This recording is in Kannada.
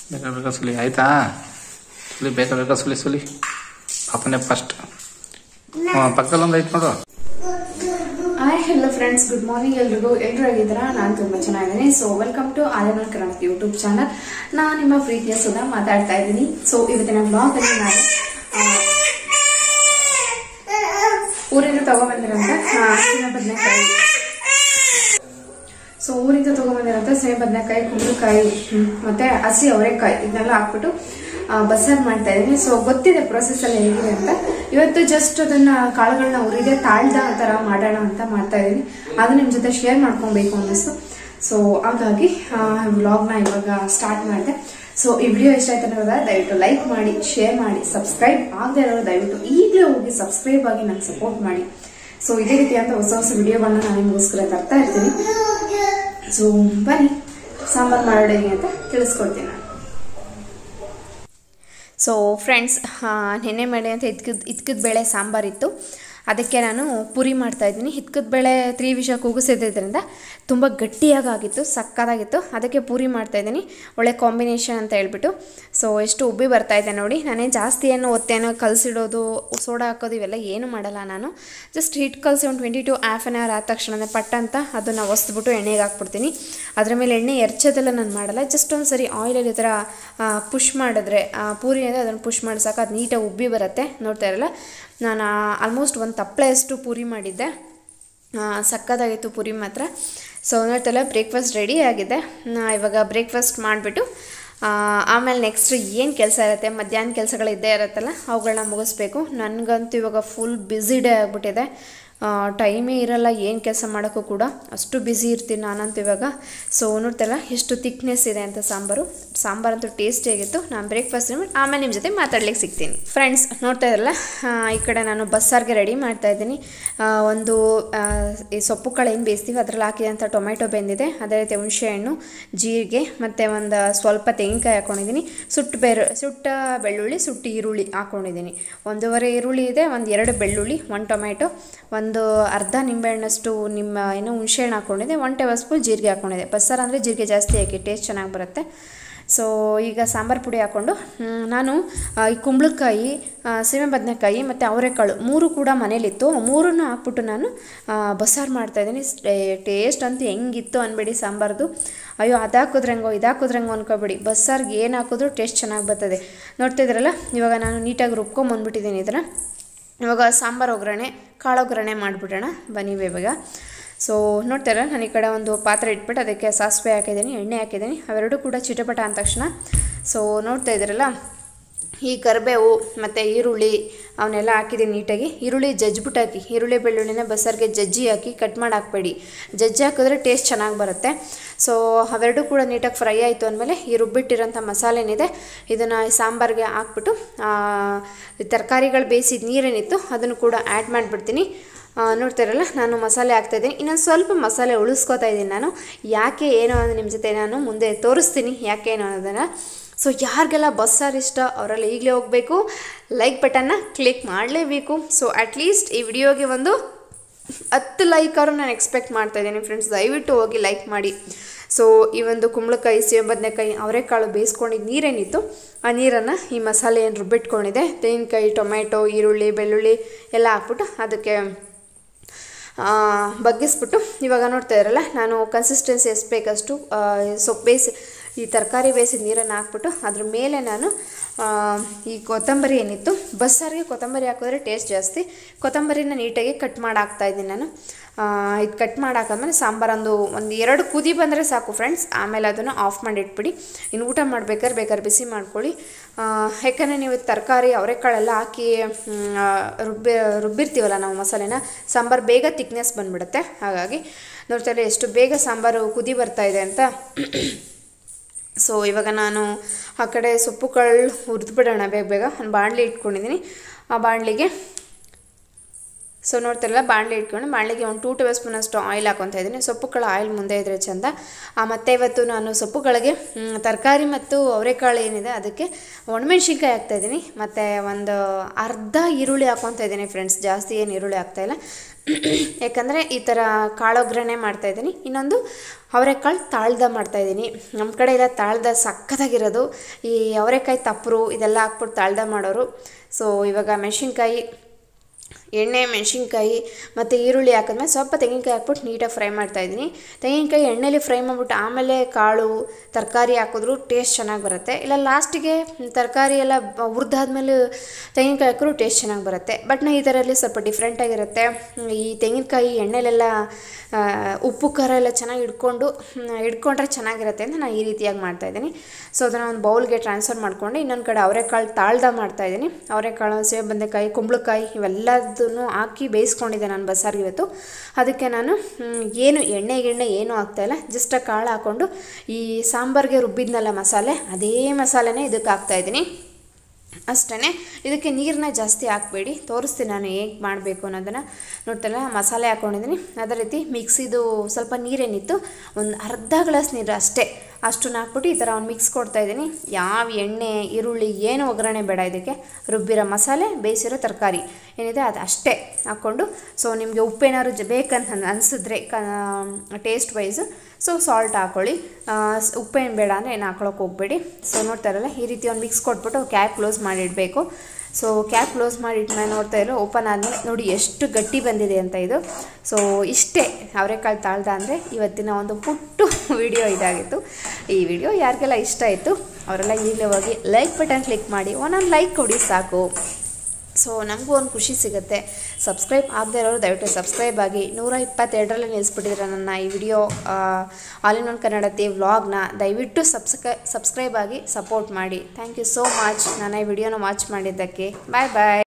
ಬೇಗ ಬೇಗ ಸುಲಿ ಆಯ್ತಾ ಸುಲಿ ಬೇಗ ಬೇಗ ಸುಲಿ ಸುಲಿ ಪಾಪನೇ ಫಸ್ಟ್ ಪಕ್ಕದಲ್ಲಿ ಒಂದು ಐತೆ ನೋಡು hi hello friends good morning ಎಲ್ರಿಗೂ ಎಲ್ಲರೂ ಆಗಿದ್ದೀರಾ ನಾನು ತುಂಬ ಚೆನ್ನಾಗಿದ್ದೀನಿ so welcome to Aryamal Karnataka YouTube channel ನಾನು ನಿಮ್ಮ ಪ್ರೀತಿಯ ಸುಧಾ ಮಾತಾಡ್ತಾ ಇದ್ದೀನಿ ಸೊ ಇವತ್ತಿನ ಬ್ಲಾಗ್ ಅಲ್ಲಿ ನಾನು ಆ, ಊರಿಂದ ತಗೊಂಡ್ಬಂದಿರೋಂಥ ಹಸಿನ ಬದನೆಕಾಯಿ ಸೊ ಊರಿಂದ ತಗೊಂಡ್ಬಂದಿರೋಂಥ ಸೇವೆ ಬದನೆಕಾಯಿ ಕುಂಬಳಕಾಯಿ ಹ್ಮ್, ಮತ್ತೆ ಹಸಿ ಅವರೆಕಾಯಿ ಇದನ್ನೆಲ್ಲ ಹಾಕ್ಬಿಟ್ಟು ಆ, ಬಸ್ಸಾರ್ ಮಾಡ್ತಾ ಇದ್ದೀನಿ ಸೊ ಗೊತ್ತಿದೆ ಪ್ರೊಸೆಸ್ ಎಲ್ಲ ಹೇಗಿದೆ ಅಂತ ಇವತ್ತು ಜಸ್ಟ್ ಅದನ್ನ ಕಾಳುಗಳನ್ನ ಉರಿದೆ ತಾಳ್ದ ತರ ಮಾಡೋಣ ಅಂತ ಮಾಡ್ತಾ ಇದ್ದೀನಿ ಅದು ನಿಮ್ ಜೊತೆ ಶೇರ್ ಮಾಡ್ಕೊಬೇಕು ಅನ್ನಿಸ್ತು ಸೊ ಹಾಗಾಗಿ ವ್ಲಾಗ್ನ ಇವಾಗ ಸ್ಟಾರ್ಟ್ ಮಾಡಿದೆ ಸೊ ಈ ವಿಡಿಯೋ ಇಷ್ಟ ಆಯ್ತು ಅನ್ನೋದಾದ್ರೆ ದಯವಿಟ್ಟು ಲೈಕ್ ಮಾಡಿ ಶೇರ್ ಮಾಡಿ ಸಬ್ಸ್ಕ್ರೈಬ್ ಆಗದೆ ಇರೋರು ದಯವಿಟ್ಟು ಈಗಲೇ ಹೋಗಿ ಸಬ್ಸ್ಕ್ರೈಬ್ ಆಗಿ ನಂಗೆ ಸಪೋರ್ಟ್ ಮಾಡಿ ಸೊ ಇದೇ ರೀತಿಯಾದ ಹೊಸ ಹೊಸ ವಿಡಿಯೋಗಳನ್ನ ನಾನು ನಿಮಗೋಸ್ಕರ ತರ್ತಾ ಇರ್ತೀನಿ ಸೊ ಬನ್ನಿ ಸಾಂಬಾರು ಮಾಡೋದು ಹೇಗೆ ಅಂತ ತಿಳಿಸ್ಕೊಡ್ತೀನಿ ನಾನು ಸೊ ಫ್ರೆಂಡ್ಸ್ ನೆನ್ನೆ ಮಾಡಿ ಅಂತ ಇದ್ಕದ ಇದ್ಕದ ಬೇಳೆ ಸಾಂಬಾರಿತ್ತು ಅದಕ್ಕೆ ನಾನು ಪೂರಿ ಮಾಡ್ತಾ ಇದ್ದೀನಿ ಹಿತ್ಕದ ಬೇಳೆ ತ್ರೀ ವಿಷ ಕೂಗಿಸಿದ್ರಿಂದ ತುಂಬ ಗಟ್ಟಿಯಾಗಿತ್ತು ಸಕ್ಕತ್ತಾಗಿತ್ತು ಅದಕ್ಕೆ ಪೂರಿ ಮಾಡ್ತಾ ಇದ್ದೀನಿ ಒಳ್ಳೆ ಕಾಂಬಿನೇಷನ್ ಅಂತ ಹೇಳ್ಬಿಟ್ಟು ಸೊ ಎಷ್ಟು ಉಬ್ಬಿ ಬರ್ತಾ ಇದೆ ನೋಡಿ ನಾನೇನು ಜಾಸ್ತಿ ಏನು ಒತ್ತೇನೋ ಕಲಸಿಡೋದು ಸೋಡಾ ಹಾಕೋದು ಇವೆಲ್ಲ ಏನು ಮಾಡಲ್ಲ ನಾನು ಜಸ್ಟ್ ಹಿಟ್ ಕಲಸಿ ಒಂದು twenty to half an hour ಆದ ತಕ್ಷಣ ಪಟ್ಟ ಅಂತ ಅದನ್ನು ಒಸ್ದ್ಬಿಟ್ಟು ಎಣ್ಣೆಗೆ ಹಾಕ್ಬಿಡ್ತೀನಿ ಅದ್ರ ಮೇಲೆ ಎಣ್ಣೆ ಎರ್ಚೋದೆಲ್ಲ ನಾನು ಮಾಡಲ್ಲ ಜಸ್ಟ್ ಒಂದು ಸರಿ ಆಯಿಲಲ್ಲಿ ಈ ಥರ ಪುಷ್ ಮಾಡಿದ್ರೆ ಆ, ಪೂರಿ ಅಂದರೆ ಅದನ್ನು ಪುಷ್ ಮಾಡಿ ಸಾಕು ಅದು ನೀಟಾಗಿ ಉಬ್ಬಿ ಬರುತ್ತೆ ನೋಡ್ತಾ ಇರಲ್ಲ ನಾನು ಆಲ್ಮೋಸ್ಟ್ ಒಂದು ತಪ್ಪಳೆಯಷ್ಟು ಪೂರಿ ಮಾಡಿದ್ದೆ ಆ, ಸಕ್ಕತ್ತಾಗಿತ್ತು ಪೂರಿ ಮಾತ್ರ ಸೊ ನೋಡ್ತಲ್ಲ ಬ್ರೇಕ್ಫಾಸ್ಟ್ ರೆಡಿ ಆಗಿದೆ ನಾ ಇವಾಗ ಬ್ರೇಕ್ಫಾಸ್ಟ್ ಮಾಡಿಬಿಟ್ಟು ಆಮೇಲೆ ನೆಕ್ಸ್ಟ್ ಏನು ಕೆಲಸ ಇರುತ್ತೆ ಮಧ್ಯಾಹ್ನ ಕೆಲಸಗಳು ಇದ್ದೇ ಇರುತ್ತಲ್ಲ ಅವುಗಳನ್ನ ಮುಗಿಸ್ಬೇಕು ನನಗಂತೂ ಇವಾಗ ಫುಲ್ ಬ್ಯುಸಿ ಡೇ ಆಗಿಬಿಟ್ಟಿದೆ ಟೈಮೇ ಇರಲ್ಲ ಏನು ಕೆಲಸ ಮಾಡೋಕ್ಕೂ ಕೂಡ ಅಷ್ಟು ಬ್ಯುಸಿ ಇರ್ತೀನಿ ನಾನಂತೂ ಇವಾಗ ಸೊ ನೋಡ್ತಲ್ಲ ಎಷ್ಟು ತಿಕ್ನೆಸ್ ಇದೆ ಅಂತ ಸಾಂಬಾರು ಸಾಂಬಾರಂತೂ ಟೇಸ್ಟಿಯಾಗಿತ್ತು ನಾನು ಬ್ರೇಕ್ಫಾಸ್ಟ್ ಆಮೇಲೆ ನಿಮ್ಮ ಜೊತೆ ಮಾತಾಡ್ಲಿಕ್ಕೆ ಸಿಗ್ತೀನಿ ಫ್ರೆಂಡ್ಸ್ ನೋಡ್ತಾ ಇದ್ರಲ್ಲ ಆ, ಈ ಕಡೆ ನಾನು ಬಸ್ಸಾರಿಗೆ ರೆಡಿ ಮಾಡ್ತಾ ಇದ್ದೀನಿ ಆ, ಒಂದು ಆ, ಈ ಸೊಪ್ಪು ಕಾಳು ಏನು ಬೇಯಿಸ್ತೀವಿ ಅದರಲ್ಲಿ ಹಾಕಿದಂಥ ಟೊಮೆಟೊ ಬೆಂದಿದೆ ಅದೇ ರೀತಿ ಹುಣಸೆಹಣ್ಣು ಜೀರಿಗೆ ಮತ್ತು ಒಂದು ಸ್ವಲ್ಪ ತೆಂಗಿನಕಾಯಿ ಹಾಕ್ಕೊಂಡಿದ್ದೀನಿ ಸುಟ್ಟು ಬೇರು ಸುಟ್ಟ ಬೆಳ್ಳುಳ್ಳಿ ಸುಟ್ಟು ಈರುಳ್ಳಿ ಹಾಕ್ಕೊಂಡಿದ್ದೀನಿ ಒಂದೂವರೆ ಈರುಳ್ಳಿ ಇದೆ ಒಂದು ಎರಡು ಬೆಳ್ಳುಳ್ಳಿ ಒಂದು ಟೊಮೆಟೊ ಒಂದು ಅರ್ಧ ನಿಂಬೆಹಣ್ಣಷ್ಟು ನಿಮ್ಮ ಏನೋ ಹುಣಸೆಹಣ್ಣು ಹಾಕ್ಕೊಂಡಿದ್ದೆ ಒನ್ ಟೇಬಲ್ ಸ್ಪೂನ್ ಜೀರಿಗೆ ಹಾಕ್ಕೊಂಡಿದ್ದೆ ಬಸ್ಸಾರು ಅಂದರೆ ಜೀರಿಗೆ ಜಾಸ್ತಿ ಹಾಕಿ ಟೇಸ್ಟ್ ಚೆನ್ನಾಗಿ ಬರುತ್ತೆ ಸೊ ಈಗ ಸಾಂಬಾರು ಪುಡಿ ಹಾಕ್ಕೊಂಡು ಹ್ಮ್, ನಾನು ಆ, ಈ ಕುಂಬಳಕಾಯಿ ಸೀಮೆ ಬದನೆಕಾಯಿ ಮತ್ತು ಅವರೆಕಾಳು ಮೂರು ಕೂಡ ಮನೇಲಿತ್ತು ಮೂರನ್ನು ಹಾಕ್ಬಿಟ್ಟು ನಾನು ಆ, ಬಸ್ಸಾರು ಮಾಡ್ತಾಯಿದ್ದೀನಿ ಟೇಸ್ಟ್ ಅಂತೂ ಹೆಂಗಿತ್ತು ಅನ್ಬೇಡಿ ಸಾಂಬಾರ್ದು ಅಯ್ಯೋ ಅದು ಹಾಕಿದ್ರಂಗೋ ಇದು ಹಾಕಿದ್ರಂಗೋ ಅನ್ಕೋಬೇಡಿ ಬಸ್ಸಾರ್ಗೆ ಏನು ಹಾಕಿದ್ರು ಟೇಸ್ಟ್ ಚೆನ್ನಾಗಿ ಬರ್ತದೆ ನೋಡ್ತಾ ಇದ್ರಲ್ಲ ಇವಾಗ ನಾನು ನೀಟಾಗಿ ರುಬ್ಕೊಂಬಂದ್ಬಿಟ್ಟಿದ್ದೀನಿ ಇದನ್ನು ಇವಾಗ ಸಾಂಬಾರು ಒಗ್ಗರಣೆ ಕಾಳು ಒಗ್ಗರಣೆ ಮಾಡಿಬಿಡೋಣ ಬನ್ನಿ ಬೇಗ ಸೊ ನೋಡ್ತಾರ ನಾನು ಈ ಕಡೆ ಒಂದು ಪಾತ್ರೆ ಇಟ್ಬಿಟ್ಟು ಅದಕ್ಕೆ ಸಾಸಿವೆ ಹಾಕಿದ್ದೀನಿ ಎಣ್ಣೆ ಹಾಕಿದ್ದೀನಿ ಅವೆರಡೂ ಕೂಡ ಚಿಟಪಟ ಅಂದ ತಕ್ಷಣ ಸೊ ನೋಡ್ತಾ ಇದ್ದೀರಲ್ಲ ಈ ಕರಿಬೇವು ಮತ್ತು ಈರುಳ್ಳಿ ಅವನ್ನೆಲ್ಲ ಹಾಕಿದ್ದೀನಿ ನೀಟಾಗಿ ಈರುಳ್ಳಿ ಜಜ್ಬಿಟ್ಟು ಹಾಕಿ ಈರುಳ್ಳಿ ಬೆಳ್ಳುಳ್ಳಿನ ಬಸ್ಸಾರಿಗೆ ಜಜ್ಜಿ ಹಾಕಿ ಕಟ್ ಮಾಡಿ ಹಾಕ್ಬೇಡಿ ಜಜ್ಜಿ ಹಾಕಿದ್ರೆ ಟೇಸ್ಟ್ ಚೆನ್ನಾಗಿ ಬರುತ್ತೆ ಸೊ ಅವೆರಡೂ ಕೂಡ ನೀಟಾಗಿ ಫ್ರೈ ಆಯಿತು ಅಂದಮೇಲೆ ಈ ರುಬ್ಬಿಟ್ಟಿರೋಂಥ ಮಸಾಲೆ ಏನಿದೆ ಇದನ್ನು ಈ ಸಾಂಬಾರಿಗೆ ಹಾಕ್ಬಿಟ್ಟು ಆ, ಈ ತರಕಾರಿಗಳು ಬೇಯಿಸಿದ ನೀರೇನಿತ್ತು ಅದನ್ನು ಕೂಡ ಆ್ಯಡ್ ಮಾಡಿಬಿಡ್ತೀನಿ ನೋಡ್ತಾರಲ್ಲ ನಾನು ಮಸಾಲೆ ಹಾಕ್ತಾಯಿದ್ದೀನಿ ಇನ್ನೊಂದು ಸ್ವಲ್ಪ ಮಸಾಲೆ ಉಳಿಸ್ಕೊತಾ ಇದ್ದೀನಿ ನಾನು ಯಾಕೆ ಏನು ಅನ್ನೋದು ನಿಮ್ಮ ಜೊತೆ ನಾನು ಮುಂದೆ ತೋರಿಸ್ತೀನಿ ಯಾಕೆ ಏನು ಅನ್ನೋದನ್ನು ಸೊ ಯಾರಿಗೆಲ್ಲ ಬಸ್ಸಾರು ಇಷ್ಟ ಅವರೆಲ್ಲ ಈಗಲೇ ಹೋಗಬೇಕು ಲೈಕ್ ಬಟನ್ನ ಕ್ಲಿಕ್ ಮಾಡಲೇಬೇಕು ಸೊ ಅಟ್ಲೀಸ್ಟ್ ಈ ವಿಡಿಯೋಗೆ ಒಂದು ಹತ್ತು ಲೈಕ್ ಅವರು ನಾನು ಎಕ್ಸ್ಪೆಕ್ಟ್ ಮಾಡ್ತಾ ಇದ್ದೀನಿ ಫ್ರೆಂಡ್ಸ್ ದಯವಿಟ್ಟು ಹೋಗಿ ಲೈಕ್ ಮಾಡಿ ಸೊ ಈ ಒಂದು ಕುಂಬಳಕಾಯಿ ಸೇವೆ ಬದನೆಕಾಯಿ ಅವರೆಕಾಳು ಬೇಯಿಸ್ಕೊಂಡಿದ್ದು ನೀರೇನಿತ್ತು ಆ ನೀರನ್ನು ಈ ಮಸಾಲೆ ಏನು ರುಬ್ಬಿಟ್ಕೊಂಡಿದೆ ತೆಂಗಿನಕಾಯಿ ಟೊಮೆಟೊ ಈರುಳ್ಳಿ ಬೆಳ್ಳುಳ್ಳಿ ಎಲ್ಲ ಹಾಕ್ಬಿಟ್ಟು ಅದಕ್ಕೆ ಆ, ಬಗ್ಗಿಸ್ಬಿಟ್ಟು ಇವಾಗ ನೋಡ್ತಾ ಇರಲ್ಲ ನಾನು ಕನ್ಸಿಸ್ಟೆನ್ಸಿ ಎಷ್ಟು ಬೇಕಷ್ಟು ಆ, ಸೊಪ್ಪು ಬೇಯಿಸಿ ಈ ತರಕಾರಿ ಬೇಯಿಸಿದ ನೀರನ್ನು ಹಾಕ್ಬಿಟ್ಟು ಅದ್ರ ಮೇಲೆ ನಾನು ಆ, ಈ ಕೊತ್ತಂಬರಿ ಏನಿತ್ತು ಬಸ್ಸಾರಿಗೆ ಕೊತ್ತಂಬರಿ ಹಾಕಿದ್ರೆ ಟೇಸ್ಟ್ ಜಾಸ್ತಿ ಕೊತ್ತಂಬರಿನ ನೀಟಾಗಿ ಕಟ್ ಮಾಡಿ ಹಾಕ್ತಾ ಇದ್ದೀನಿ ನಾನು ಇದು ಕಟ್ ಮಾಡಿ ಹಾಕಾದ್ಮೇಲೆ ಸಾಂಬಾರೊಂದು ಒಂದು ಎರಡು ಕುದಿ ಬಂದರೆ ಸಾಕು ಫ್ರೆಂಡ್ಸ್ ಆಮೇಲೆ ಅದನ್ನು ಆಫ್ ಮಾಡಿ ಇಟ್ಬಿಡಿ ಇನ್ನು ಊಟ ಮಾಡ್ಬೇಕಾದ್ರೆ ಬೇಕಾದ್ರೆ ಬಿಸಿ ಮಾಡ್ಕೊಳ್ಳಿ ಆ, ಯಾಕಂದರೆ ನೀವು ತರಕಾರಿ ಅವರೆಕಾಳೆಲ್ಲ ಹಾಕಿ ಮ್, ಆ, ರುಬ್ಬಿ ರುಬ್ಬಿರ್ತೀವಲ್ಲ ನಾವು ಮಸಾಲೆನ ಸಾಂಬಾರು ಬೇಗ ತಿಕ್ನೆಸ್ ಬಂದ್ಬಿಡುತ್ತೆ ಹಾಗಾಗಿ ನೋಡ್ತಾರೆ ಎಷ್ಟು ಬೇಗ ಸಾಂಬಾರು ಕುದಿ ಬರ್ತಾ ಇದೆ ಅಂತ ಸೊ ಇವಾಗ ನಾನು ಆ ಕಡೆ ಸೊಪ್ಪುಗಳು ಹುರಿದ್ಬಿಡೋಣ ಬೇಗ ಬೇಗ ಒಂದು ಬಾಣಲಿ ಇಟ್ಕೊಂಡಿದ್ದೀನಿ ಆ ಬಾಣಲಿಗೆ ಸೊ ನೋಡ್ತಿರಲ್ಲ ಬಾಣಲೆ ಇಟ್ಕೊಂಡು ಬಾಣಲೆಗೆ ಒಂದು ಟೂ ಟೇಬಲ್ ಸ್ಪೂನ್ ಅಷ್ಟು ಆಯಿಲ್ ಹಾಕೊತಾ ಇದ್ದೀನಿ ಸೊಪ್ಪುಗಳ ಆಯಿಲ್ ಮುಂದೆ ಇದ್ರೆ ಚಂದ ಆ, ಮತ್ತೆ ಇವತ್ತು ನಾನು ಸೊಪ್ಪುಗಳಿಗೆ ಮ್, ತರಕಾರಿ ಮತ್ತು ಅವರೆಕಾಳು ಏನಿದೆ ಅದಕ್ಕೆ ಒಣಮೆಣ್ಸಿನ್ಕಾಯಿ ಹಾಕ್ತಾ ಇದ್ದೀನಿ ಮತ್ತು ಒಂದು ಅರ್ಧ ಈರುಳ್ಳಿ ಹಾಕೊತಾ ಇದ್ದೀನಿ ಫ್ರೆಂಡ್ಸ್ ಜಾಸ್ತಿ ಏನು ಈರುಳ್ಳಿ ಹಾಕ್ತಾಯಿಲ್ಲ ಯಾಕಂದರೆ ಈ ಥರ ಕಾಳೊಗ್ಗರಣೆ ಮಾಡ್ತಾಯಿದ್ದೀನಿ ಇನ್ನೊಂದು ಅವರೆಕಾಳು ತಾಳ್ದ ಮಾಡ್ತಾಯಿದ್ದೀನಿ ನಮ್ಮ ಕಡೆ ಎಲ್ಲ ತಾಳ್ದ ಸಕ್ಕತ್ತಾಗಿರೋದು ಈ ಅವರೆಕಾಯಿ ತಪ್ಪರು ಇದೆಲ್ಲ ಹಾಕ್ಬಿಟ್ಟು ತಾಳ್ದ ಮಾಡೋರು ಸೊ ಇವಾಗ ಮೆಣಸಿನ್ಕಾಯಿ ಎಣ್ಣೆ ಮೆಣಸಿನ್ಕಾಯಿ ಮತ್ತು ಈರುಳ್ಳಿ ಹಾಕಿದ್ಮೇಲೆ ಸ್ವಲ್ಪ ತೆಂಗಿನಕಾಯಿ ಹಾಕ್ಬಿಟ್ಟು ನೀಟಾಗಿ ಫ್ರೈ ಮಾಡ್ತಾಯಿದ್ದೀನಿ ತೆಂಗಿನಕಾಯಿ ಎಣ್ಣೆಲಿ ಫ್ರೈ ಮಾಡಿಬಿಟ್ಟು ಆಮೇಲೆ ಕಾಳು ತರಕಾರಿ ಹಾಕಿದ್ರು ಟೇಸ್ಟ್ ಚೆನ್ನಾಗಿ ಬರುತ್ತೆ ಇಲ್ಲ ಲಾಸ್ಟಿಗೆ ತರಕಾರಿ ಎಲ್ಲ ಹುರಿದಾದ್ಮೇಲೆ ತೆಂಗಿನಕಾಯಿ ಹಾಕಿದ್ರು ಟೇಸ್ಟ್ ಚೆನ್ನಾಗಿ ಬರುತ್ತೆ ಬಟ್ ನಾ ಈ ಥರಲ್ಲಿ ಸ್ವಲ್ಪ ಡಿಫ್ರೆಂಟಾಗಿರುತ್ತೆ ಈ ತೆಂಗಿನಕಾಯಿ ಎಣ್ಣೆಲೆಲ್ಲ ಆ, ಉಪ್ಪು ಖಾರ ಎಲ್ಲ ಚೆನ್ನಾಗಿ ಹಿಡ್ಕೊಂಡು ಹ್ಮ್, ಹಿಡ್ಕೊಂಡ್ರೆ ಚೆನ್ನಾಗಿರುತ್ತೆ ಅಂತ ನಾನು ಈ ರೀತಿಯಾಗಿ ಮಾಡ್ತಾಯಿದ್ದೀನಿ ಸೊ ಅದನ್ನು ಒಂದು ಬೌಲ್ಗೆ ಟ್ರಾನ್ಸ್ಫರ್ ಮಾಡ್ಕೊಂಡು ಇನ್ನೊಂದು ಕಡೆ ಅವರೆಕಾಳು ತಾಳ್ದ ಮಾಡ್ತಾಯಿದ್ದೀನಿ ಅವರೆಕಾಳು ಸೇಬೆಂಡೆಕಾಯಿ ಕುಂಬಳಕಾಯಿ ಇವೆಲ್ಲದನ್ನು ಹಾಕಿ ಬೇಯಿಸ್ಕೊಂಡಿದ್ದೆ ನಾನು ಬಸ್ಸಾರಿಗೆ ಇವತ್ತು ಅದಕ್ಕೆ ನಾನು ಹ್ಮ್, ಏನು ಎಣ್ಣೆ ಗಿಣ್ಣೆ ಏನೂ ಆಗ್ತಾಯಿಲ್ಲ ಜಸ್ಟ್ ಕಾಳು ಹಾಕ್ಕೊಂಡು ಈ ಸಾಂಬಾರಿಗೆ ರುಬ್ಬಿದ್ನಲ್ಲ ಮಸಾಲೆ ಅದೇ ಮಸಾಲೆನೇ ಇದಕ್ಕೆ ಹಾಕ್ತಾಯಿದ್ದೀನಿ ಅಷ್ಟೇ ಇದಕ್ಕೆ ನೀರನ್ನ ಜಾಸ್ತಿ ಹಾಕಬೇಡಿ ತೋರಿಸ್ತೀನಿ ನಾನು ಹೇಗೆ ಮಾಡಬೇಕು ಅನ್ನೋದನ್ನು ನೋಡ್ತಲ್ಲ ಮಸಾಲೆ ಹಾಕ್ಕೊಂಡಿದ್ದೀನಿ ಅದೇ ರೀತಿ ಮಿಕ್ಸಿದು ಸ್ವಲ್ಪ ನೀರೇನಿತ್ತು ಒಂದು ಅರ್ಧ ಗ್ಲಾಸ್ ನೀರು ಅಷ್ಟೇ ಅಷ್ಟನ್ನ ಹಾಕ್ಬಿಟ್ಟು ಈ ಥರ ಒಂದು ಮಿಕ್ಸ್ ಕೊಡ್ತಾಯಿದ್ದೀನಿ ಯಾವ ಎಣ್ಣೆ ಈರುಳ್ಳಿ ಏನು ಒಗ್ಗರಣೆ ಬೇಡ ಇದಕ್ಕೆ ರುಬ್ಬಿರೋ ಮಸಾಲೆ ಬೇಯಿಸಿರೋ ತರಕಾರಿ ಏನಿದೆ ಅದು ಅಷ್ಟೇ ಹಾಕ್ಕೊಂಡು ಸೊ ನಿಮಗೆ ಉಪ್ಪೇನಾದ್ರು ಜ ಬೇಕಂತ ಅನಿಸಿದ್ರೆ ಕ ಟೇಸ್ಟ್ ವೈಸು ಸೊ ಸಾಲ್ಟ್ ಹಾಕ್ಕೊಳ್ಳಿ ಆ, ಸ್- ಉಪ್ಪೇನು ಬೇಡ ಅಂದರೆ ಏನು ಹಾಕ್ಳೋಕೆ ಹೋಗಬೇಡಿ ಸೊ ನೋಡ್ತಾ ಇರಲ್ಲ ಈ ರೀತಿ ಒಂದು ಮಿಕ್ಸ್ ಕೊಟ್ಬಿಟ್ಟು ಕ್ಯಾಪ್ ಕ್ಲೋಸ್ ಮಾಡಿಡಬೇಕು ಸೊ ಕ್ಯಾಪ್ ಕ್ಲೋಸ್ ಮಾಡಿಟ್ಮೇಲೆ ನೋಡ್ತಾ ಇರೋ ಓಪನ್ ಆದಮೇಲೆ ನೋಡಿ ಎಷ್ಟು ಗಟ್ಟಿ ಬಂದಿದೆ ಅಂತ ಇದು ಸೊ ಇಷ್ಟೇ ಅವರೆಕಾಳು ತಾಳ್ದ ಅಂದರೆ ಇವತ್ತಿನ ಒಂದು ಪುಟ್ಟು ವಿಡಿಯೋ ಇದಾಗಿತ್ತು ಈ ವಿಡಿಯೋ ಯಾರಿಗೆಲ್ಲ ಇಷ್ಟ ಆಯಿತು ಅವರೆಲ್ಲ ಈಗಲೇ ಹೋಗಿ ಲೈಕ್ ಬಟನ್ ಕ್ಲಿಕ್ ಮಾಡಿ ಒಂದೊಂದು ಲೈಕ್ ಕೊಡಿ ಸಾಕು ಸೊ ನಮಗೂ ಒಂದು ಖುಷಿ ಸಿಗುತ್ತೆ ಸಬ್ಸ್ಕ್ರೈಬ್ ಆಗದೆ ಇರೋರು ದಯವಿಟ್ಟು ಸಬ್ಸ್ಕ್ರೈಬ್ ಆಗಿ ನೂರ ಇಪ್ಪತ್ತೆರಡರಲ್ಲಿ ನಿಲ್ಲಿಸ್ಬಿಟ್ಟಿದ್ರೆ ನನ್ನ ಈ video all in one Kannadathi ವ್ಲಾಗ್ನ ದಯವಿಟ್ಟು ಸಬ್ಸ್ಕ್ರೈ ಸಬ್ಸ್ಕ್ರೈಬ್ ಆಗಿ ಸಪೋರ್ಟ್ ಮಾಡಿ ಥ್ಯಾಂಕ್ ಯು ಸೋ ಮಚ್ ನನ್ನ ಈ ವಿಡಿಯೋನ ವಾಚ್ ಮಾಡಿದ್ದಕ್ಕೆ ಬಾಯ್ ಬಾಯ್